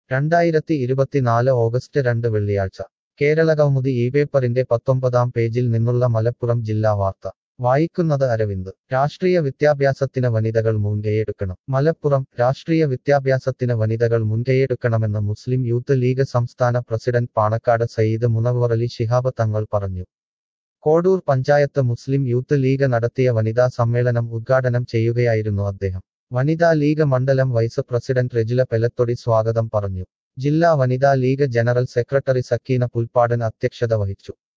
രണ്ടായിരത്തി ഇരുപത്തിനാല് ഓഗസ്റ്റ് രണ്ട് വെള്ളിയാഴ്ച കേരളകൗമുദി ഈ പേപ്പറിന്റെ പത്തൊമ്പതാം പേജിൽ നിന്നുള്ള മലപ്പുറം ജില്ലാ വാർത്ത വായിക്കുന്നത് അരവിന്ദ് രാഷ്ട്രീയ വിദ്യാഭ്യാസത്തിന് വനിതകൾ മുൻകൈയെടുക്കണം മലപ്പുറം രാഷ്ട്രീയ വിദ്യാഭ്യാസത്തിന് വനിതകൾ മുൻകൈയെടുക്കണമെന്ന് മുസ്ലിം യൂത്ത് ലീഗ് സംസ്ഥാന പ്രസിഡന്റ് പാണക്കാട് സയ്യിദ് മുനവ്വറലി ശിഹാബ് തങ്ങൾ പറഞ്ഞു കോഡൂർ പഞ്ചായത്ത് മുസ്ലിം യൂത്ത് ലീഗ് നടത്തിയ വനിതാ സമ്മേളനം ഉദ്ഘാടനം ചെയ്യുകയായിരുന്നു അദ്ദേഹം വനിതാ ലീഗ് മണ്ഡലം വൈസ് പ്രസിഡന്റ് റെജില പെലത്തൊടി സ്വാഗതം പറഞ്ഞു ജില്ലാ വനിതാ league general secretary Sakeena Pulpadan അധ്യക്ഷത വഹിച്ചു